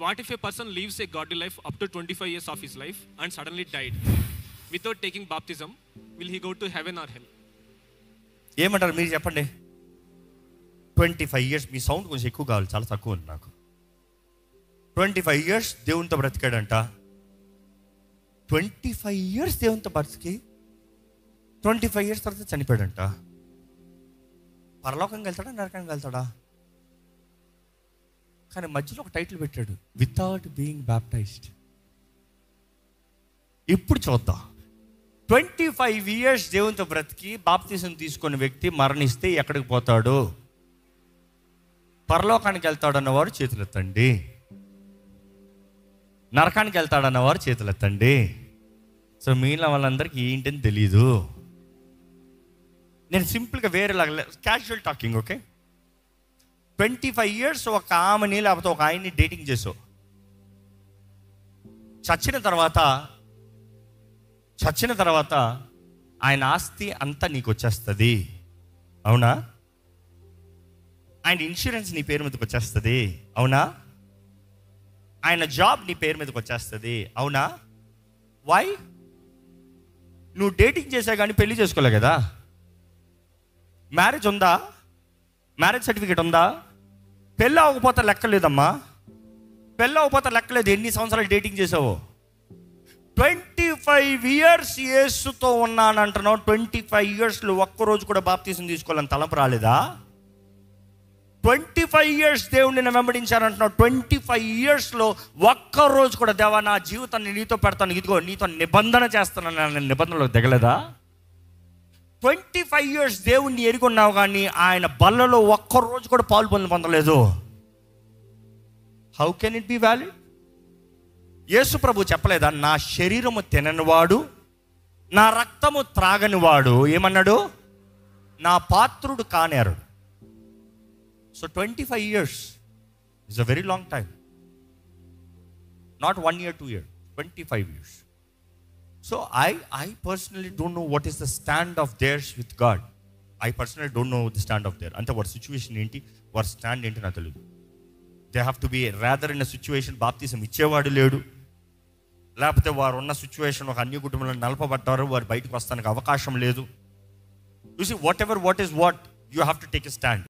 What if a person lives a godly life up to 25 years of his life and suddenly died without taking baptism? Will he go to heaven or hell? ఏమంటారు మీరు చెప్పండి twenty five years మీ sound కొంచెం ఎక్కువ కావాలి చాలా తక్కువ ఉంది నాకు ట్వంటీ ఫైవ్ ఇయర్స్ దేవునితో బ్రతికాడంట ట్వంటీ ఫైవ్ ఇయర్స్ దేవునితో బ్రతికి ట్వంటీ ఫైవ్ ఇయర్స్ తర్వాత చనిపోయాడంట పరలోకంకి వెళ్తాడా నరకానికి వెళ్తాడా కానీ మధ్యలో ఒక టైటిల్ పెట్టాడు వితౌట్ బీయింగ్ బ్యాప్టైజ్డ్ ఇప్పుడు చూద్దాం ట్వంటీ ఫైవ్ ఇయర్స్ దేవునితో బ్రతికి బాప్తీసం తీసుకున్న వ్యక్తి మరణిస్తే ఎక్కడికి పోతాడు పరలోకానికి వెళ్తాడన్నవారు చేతులు ఎత్తండి నరకానికి వెళ్తాడన్నవారు చేతులు ఎత్తండి సో మిగిలిన వాళ్ళందరికీ ఏంటని తెలీదు నేను సింపుల్గా వేరేలాగా casual talking okay twenty five years ఒక ఆమెని లేకపోతే ఒక ఆయన్ని డేటింగ్ చేసావు చచ్చిన తర్వాత చచ్చిన తర్వాత ఆయన ఆస్తి అంతా నీకు వచ్చేస్తుంది అవునా ఆయన ఇన్సూరెన్స్ నీ పేరు మీదకి వచ్చేస్తుంది అవునా ఆయన జాబ్ నీ పేరు మీదకి వచ్చేస్తుంది అవునా వై నువ్వు డేటింగ్ చేసా కానీ పెళ్లి చేసుకోలే కదా మ్యారేజ్ ఉందా మ్యారేజ్ సర్టిఫికేట్ ఉందా పెళ్ళి అవ్వకపోతే లెక్కలేదమ్మా పెళ్ళి అవ్వకపోతే లెక్కలేదు ఎన్ని సంవత్సరాలు డేటింగ్ చేసావో ట్వంటీ ఫైవ్ ఇయర్స్ యేసుతో ఉన్నానంటున్నావు ట్వంటీ ఫైవ్ ఇయర్స్లో ఒక్కరోజు కూడా బాప్తీసం తీసుకోవాలని తలపు రాలేదా ట్వంటీ ఫైవ్ ఇయర్స్ దేవుడిని వెంబడించారంటున్నావు ట్వంటీ ఫైవ్ ఇయర్స్లో ఒక్కరోజు కూడా దేవా నా జీవితాన్ని నీతో పెడతాను ఇదిగో నీతో నిబంధన చేస్తానని నేను నిబంధనలో దిగలేదా ట్వంటీ ఫైవ్ ఇయర్స్ దేవుణ్ణి ఎరుగున్నావు కానీ ఆయన బల్లలో ఒక్కరోజు కూడా పాలు పొంది పొందలేదు how can it be valid Yesu ప్రభు చెప్పలేదా నా శరీరము తిననివాడు నా రక్తము త్రాగనివాడు ఏమన్నాడు నా పాత్రుడు కానేరు so twenty five years is a very long time not one year two year twenty five years so I I personally don't know what is the stand of theirs with God I personally don't know the stand of their అంటే వారి situation ఏంటి వారి stand ఏంటి నాకు తెలియదు they have to be rather in situation బాప్తీసం ఇచ్చేవాడు లేడు లేకపోతే వారు ఉన్న సిచ్యువేషన్ ఒక అన్ని కుటుంబంలో నలపబడ్డారు వారు బయటకు వస్తానికి అవకాశం లేదు చూసి whatever what is what you have to take a stand